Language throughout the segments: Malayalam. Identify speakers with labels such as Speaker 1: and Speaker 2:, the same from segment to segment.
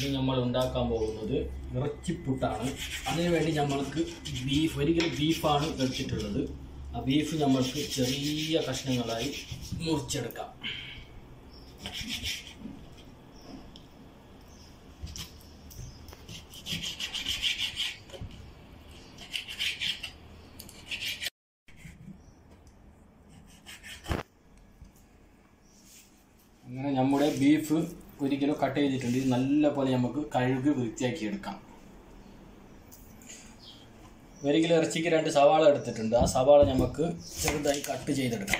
Speaker 1: ഇന്ന് നമ്മൾ ഉണ്ടാക്കാൻ പോകുന്നത് ഇറച്ചിപ്പുട്ടാണ് അതിനു വേണ്ടി നമ്മൾക്ക് ബീഫ് ഒരിക്കലും ബീഫാണ് എടുത്തിട്ടുള്ളത് ആ ബീഫ് നമ്മൾക്ക് ചെറിയ കഷ്ണങ്ങളായി മുറിച്ചെടുക്കാം അങ്ങനെ നമ്മുടെ ബീഫ് ഒരു കിലോ കട്ട് ചെയ്തിട്ടുണ്ട് ഇത് നല്ല പോലെ നമുക്ക് കഴുകി വൃത്തിയാക്കി എടുക്കാം ഒരു കിലോ ഇറച്ചിക്ക് രണ്ട് സവാള എടുത്തിട്ടുണ്ട് ആ സവാള നമുക്ക് ചെറുതായി കട്ട് ചെയ്തെടുക്കാം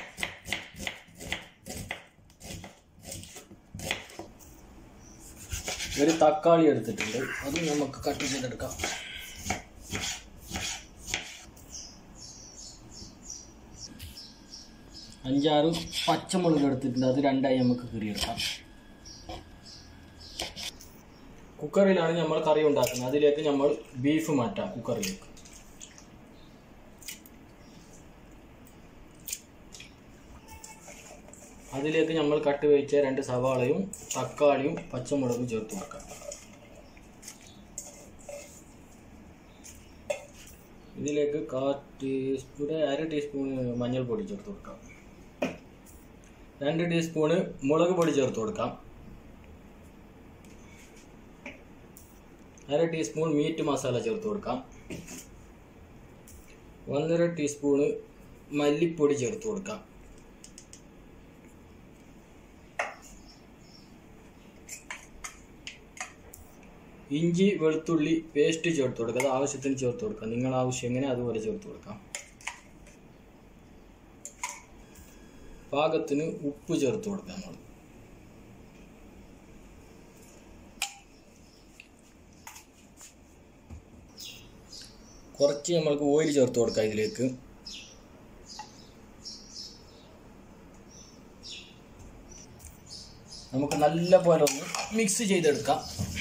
Speaker 1: ഒരു തക്കാളി എടുത്തിട്ടുണ്ട് അത് നമുക്ക് കട്ട് ചെയ്തെടുക്കാം അഞ്ചാറ് പച്ചമുളക് എടുത്തിട്ടുണ്ട് അത് രണ്ടായി നമുക്ക് കീറിയെടുക്കാം കുക്കറിലാണ് നമ്മൾ കറി ഉണ്ടാക്കുന്നത് അതിലേക്ക് നമ്മൾ ബീഫ് മാറ്റാം കുക്കറിലേക്ക് അതിലേക്ക് നമ്മൾ കട്ട് വെച്ച രണ്ട് സവാളയും തക്കാളിയും പച്ചമുളകും ചേർത്ത് കൊടുക്കാം ഇതിലേക്ക് കാ ടീസ്പൂൺ അര ടീസ്പൂൺ മഞ്ഞൾപ്പൊടി ചേർത്ത് കൊടുക്കാം രണ്ട് ടീസ്പൂണ് മുളക് പൊടി ചേർത്ത് കൊടുക്കാം അര ടീസ്പൂൺ മീറ്റ് മസാല ചേർത്ത് കൊടുക്കാം ഒന്നര ടീസ്പൂണ് മല്ലിപ്പൊടി ചേർത്ത് കൊടുക്കാം ഇഞ്ചി വെളുത്തുള്ളി പേസ്റ്റ് ചേർത്ത് കൊടുക്കുക അത് ആവശ്യത്തിന് ചേർത്ത് കൊടുക്കാം നിങ്ങൾ ആവശ്യം എങ്ങനെ അതുപോലെ ചേർത്ത് കൊടുക്കാം പാകത്തിന് ഉപ്പ് ചേർത്ത് കൊടുക്കാം നമ്മൾ കുറച്ച് നമ്മൾക്ക് ഓയിൽ ചേർത്ത് കൊടുക്കാം ഇതിലേക്ക് നമുക്ക് നല്ല പോലെ ഒന്ന് മിക്സ് ചെയ്തെടുക്കാം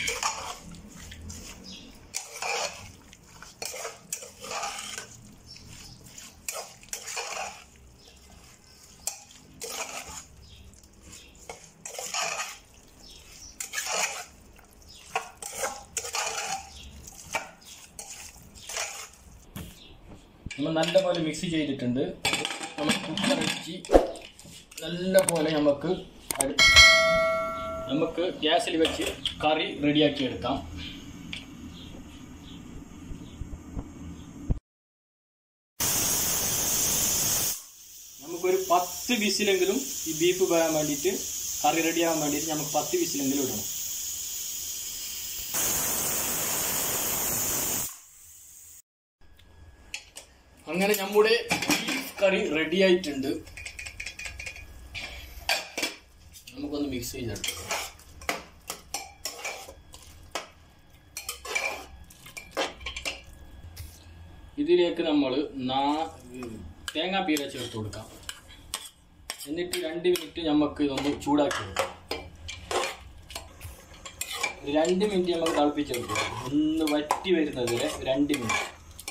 Speaker 1: നമ്മൾ നല്ല പോലെ മിക്സ് ചെയ്തിട്ടുണ്ട് നമ്മൾ കുക്കർ വെച്ച് നല്ല പോലെ നമുക്ക് അടു നമുക്ക് ഗ്യാസിൽ വെച്ച് കറി റെഡിയാക്കി എടുക്കാം നമുക്കൊരു പത്ത് വിസിലെങ്കിലും ഈ ബീഫ് വേകാൻ വേണ്ടിയിട്ട് കറി റെഡിയാകാൻ വേണ്ടിയിട്ട് നമുക്ക് പത്ത് വിസിലെങ്കിലും ഇടണം അങ്ങനെ നമ്മുടെ ബീഫ് കറി റെഡി ആയിട്ടുണ്ട് നമുക്കൊന്ന് മിക്സ് ചെയ്തെടുക്കാം ഇതിലേക്ക് നമ്മൾ നാ തേങ്ങാപ്പീര ചേർത്ത് കൊടുക്കാം എന്നിട്ട് രണ്ട് മിനിറ്റ് നമുക്ക് ഇതൊന്ന് ചൂടാക്കി എടുക്കാം ഒരു രണ്ട് മിനിറ്റ് നമുക്ക് തിളപ്പിച്ചെടുക്കാം ഒന്ന് വറ്റി വരുന്നത് വരെ രണ്ട് മിനിറ്റ്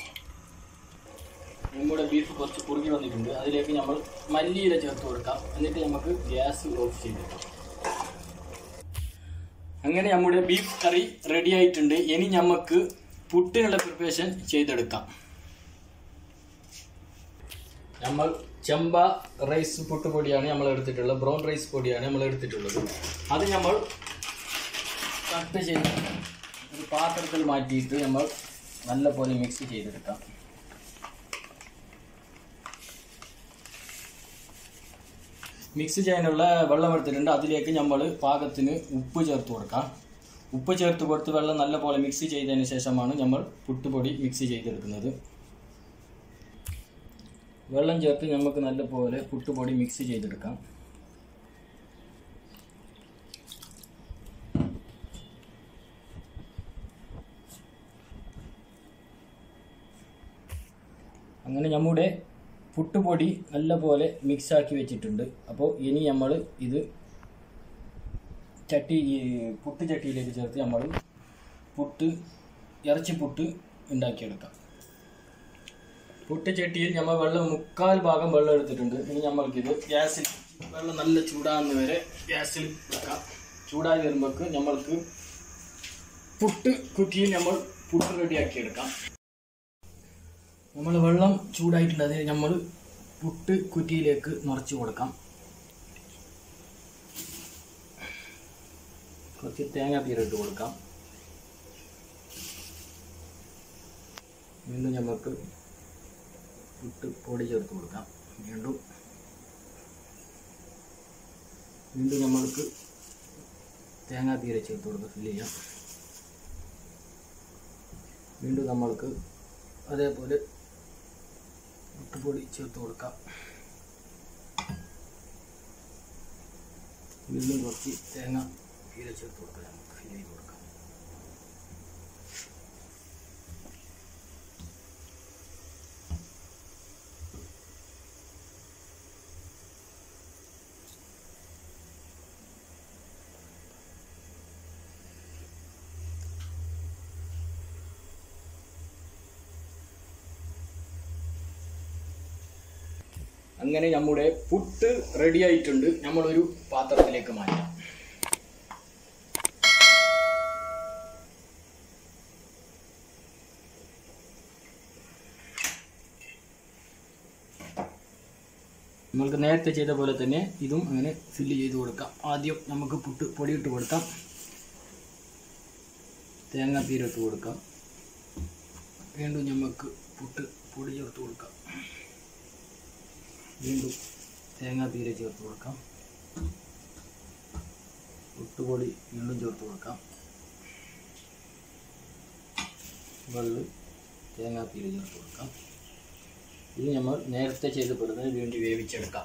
Speaker 1: നമ്മുടെ ബീഫ് കുറച്ച് കുറുകി വന്നിട്ടുണ്ട് അതിലേക്ക് നമ്മൾ മല്ലിയില ചേർത്ത് കൊടുക്കാം എന്നിട്ട് നമുക്ക് ഗ്യാസ് ഓഫ് ചെയ്തെടുക്കാം അങ്ങനെ നമ്മുടെ ബീഫ് കറി റെഡി ആയിട്ടുണ്ട് ഇനി നമുക്ക് പുട്ടിനുള്ള പ്രിപ്പറേഷൻ ചെയ്തെടുക്കാം നമ്മൾ ചെമ്പ റൈസ് പുട്ടുപൊടിയാണ് നമ്മൾ എടുത്തിട്ടുള്ളത് ബ്രൗൺ റൈസ് പൊടിയാണ് നമ്മൾ എടുത്തിട്ടുള്ളത് അത് നമ്മൾ കട്ട് ചെയ്ത് ഒരു പാത്രത്തിൽ മാറ്റിയിട്ട് നമ്മൾ നല്ല പോലെ മിക്സ് ചെയ്തെടുക്കാം മിക്സ് ചെയ്യാനുള്ള വെള്ളം എടുത്തിട്ടുണ്ട് അതിലേക്ക് നമ്മൾ പാകത്തിന് ഉപ്പ് ചേർത്ത് കൊടുക്കാം ഉപ്പ് ചേർത്ത് കൊടുത്ത് വെള്ളം നല്ല പോലെ മിക്സ് ചെയ്തതിന് ശേഷമാണ് നമ്മൾ പുട്ടുപൊടി മിക്സ് ചെയ്തെടുക്കുന്നത് വെള്ളം ചേർത്ത് നമുക്ക് നല്ല പോലെ പുട്ടുപൊടി മിക്സ് ചെയ്തെടുക്കാം അങ്ങനെ നമ്മുടെ പുട്ടുപൊടി നല്ലപോലെ മിക്സാക്കി വെച്ചിട്ടുണ്ട് അപ്പോൾ ഇനി നമ്മൾ ഇത് ചട്ടി ഈ പുട്ട് ചട്ടിയിലേക്ക് ചേർത്ത് നമ്മൾ പുട്ട് ഇറച്ചി പുട്ട് ഉണ്ടാക്കിയെടുക്കാം പുട്ട് ചട്ടിയിൽ നമ്മൾ വെള്ളം മുക്കാൽ ഭാഗം വെള്ളം എടുത്തിട്ടുണ്ട് ഇനി നമ്മൾക്കിത് ഗ്യാസിൽ വെള്ളം നല്ല ചൂടാകുന്ന വരെ ഗ്യാസിൽ വെക്കാം ചൂടായി വരുമ്പോൾക്ക് നമ്മൾക്ക് പുട്ട് കുറ്റിയിൽ നമ്മൾ പുട്ട് റെഡിയാക്കി എടുക്കാം നമ്മൾ വെള്ളം ചൂടായിട്ടുണ്ട് അതിന് നമ്മൾ പുട്ട് കുറ്റിയിലേക്ക് നിറച്ച് കൊടുക്കാം കുറച്ച് തേങ്ങാപ്പീര ഇട്ട് കൊടുക്കാം വീണ്ടും നമുക്ക് പുട്ട് പൊടി ചേർത്ത് കൊടുക്കാം വീണ്ടും വീണ്ടും നമ്മൾക്ക് തേങ്ങാപ്പീര ചേർത്ത് കൊടുക്കാം ഫില്ല് ചെയ്യാം വീണ്ടും നമ്മൾക്ക് അതേപോലെ മുട്ടുപൊടി ചേർത്ത് കൊടുക്കാം വീണ്ടും കുറച്ച് തേങ്ങ പീര ചേർത്ത് കൊടുക്കാം നമുക്ക് ഫില്ല് ചെയ്ത് കൊടുക്കാം അങ്ങനെ നമ്മുടെ പുട്ട് റെഡി ആയിട്ടുണ്ട് നമ്മളൊരു പാത്രത്തിലേക്ക് മാറ്റാം നമ്മൾക്ക് നേരത്തെ ചെയ്ത പോലെ തന്നെ ഇതും അങ്ങനെ ഫില്ല് ചെയ്ത് കൊടുക്കാം ആദ്യം നമുക്ക് പുട്ട് പൊടിയിട്ട് കൊടുക്കാം തേങ്ങാപ്പീര ഇട്ട് കൊടുക്കാം വീണ്ടും നമുക്ക് പുട്ട് പൊടി ചേർത്ത് കൊടുക്കാം വീണ്ടും തേങ്ങാപ്പീര ചേർത്ത് കൊടുക്കാം പുട്ടുപൊടി വീണ്ടും ചേർത്ത് കൊടുക്കാം വെള്ളം തേങ്ങാപ്പീര ചേർത്ത് കൊടുക്കാം ഇത് നമ്മൾ നേരത്തെ ചെയ്ത പോലെ തന്നെ വീണ്ടും വേവിച്ചെടുക്കാം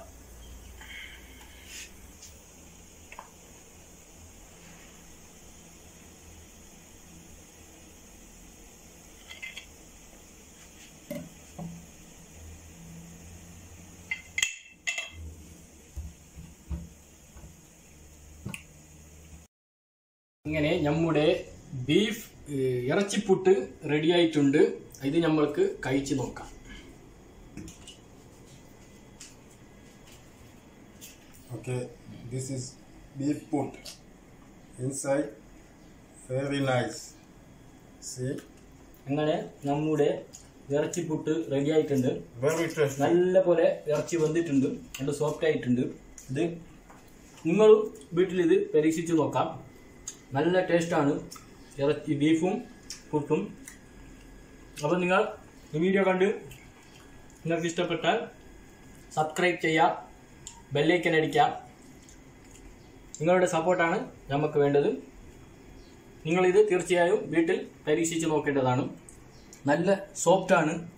Speaker 1: ഇങ്ങനെ നമ്മുടെ ബീഫ് ഏഹ്, ഇറച്ചിപ്പുട്ട് റെഡി ആയിട്ടുണ്ട് ഇത് നമ്മൾക്ക് കഴിച്ചു നോക്കാം
Speaker 2: Okay, this is beef put. Inside, very nice. See,
Speaker 1: അങ്ങനെ നമ്മുടെ ഇറച്ചിപ്പുട്ട് റെഡി ആയിട്ടുണ്ട്
Speaker 2: very tasty.
Speaker 1: നല്ല പോലെ ഇറച്ചി വന്നിട്ടുണ്ട് നല്ല സോഫ്റ്റ് ആയിട്ടുണ്ട് ഇത് നിങ്ങളും വീട്ടിൽ ഇത് പരീക്ഷിച്ച് നോക്കാം നല്ല ടേസ്റ്റാണ് ഇറച്ചി ബീഫും പുട്ടും അപ്പോൾ നിങ്ങൾ ഈ വീഡിയോ കണ്ട് നിങ്ങൾക്ക് ഇഷ്ടപ്പെട്ടാൽ സബ്സ്ക്രൈബ് ചെയ്യാം ബെല്ലൈക്കൻ അടിക്കാം നിങ്ങളുടെ സപ്പോർട്ടാണ് നമുക്ക് വേണ്ടത് നിങ്ങളിത് തീർച്ചയായും വീട്ടിൽ പരീക്ഷിച്ച് നോക്കേണ്ടതാണ് നല്ല സോഫ്റ്റാണ്